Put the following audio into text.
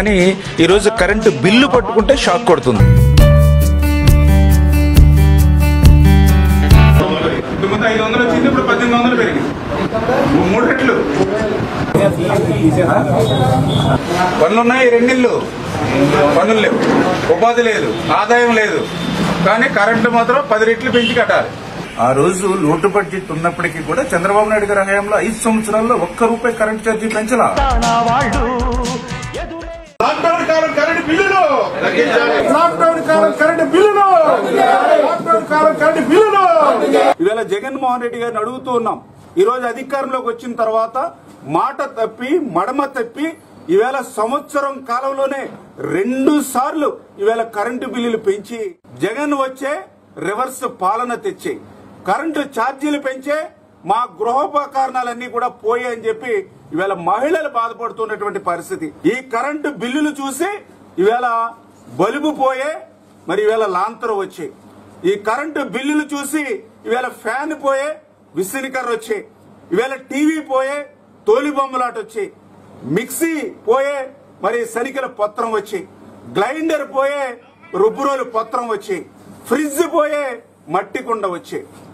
కానీ ఈరోజు current bill పట్టుకుంటే షాక్ కొడుతుంది ముందు ఐదు వందలు వచ్చింది ఇప్పుడు పద్దెనిమిది వందలు పెరిగింది మూ- మూడు రెట్లు పనులు ఉన్నాయి రెండిళ్ళు పనులు లేవు ఉపాధి లేదు ఆదాయం లేదు కానీ కరెంటు మాత్రం పది రెట్లు పెంచి కట్టాలి ఆ రోజు లోటు బడ్జెట్ ఉన్నప్పటికీ కూడా చంద్రబాబు నాయుడు గారి హయాంలో ఐదు సంవత్సరాల్లో ఒక్క రూపాయి కరెంట్ ఛార్జీ పెంచలా లాక్డౌన్ కాలం కరెంట్ బిల్లులు లాక్డౌన్ కాలం కరెంట్ బిల్లులు లాక్డౌన్ కాలం కరెంట్ బిల్లులు ఇవాళ జగన్మోహన్ రెడ్డి గారిని అడుగుతూ ఉన్నాం ఈ రోజు అధికారంలోకి వచ్చిన తర్వాత మాట తప్పి మడమ తప్పి ఈవేళ సంవత్సరం కాలంలోనే రెండు సార్లు ఈవేళ కరెంటు బిల్లులు పెంచి జగన్ వచ్చే రివర్స్ పాలన తెచ్చి కరెంటు ఛార్జీలు పెంచే మా గృహోపకరణాలన్నీ కూడా పోయాయని చెప్పి ఈవేళ మహిళలు బాధపడుతున్నటువంటి పరిస్థితి ఈ కరెంటు బిల్లులు చూసి ఈవేళ బలుబు పోయే మరి ఈవేళ లాంతరు వచ్చాయి ఈ కరెంటు బిల్లులు చూసి ఈవేళ ఫ్యాన్ పోయే విసినికర్ర వచ్చి ఈవేళ టీవీ పోయే తోలి బొమ్మలాట వచ్చి మిక్సీ పోయే మరి సరికల పత్రం వచ్చి గ్లైండర్ పోయే రుబ్బురోలు పత్రం వచ్చి ఫ్రిడ్జ్ పోయే మట్టి కుండ వచ్చి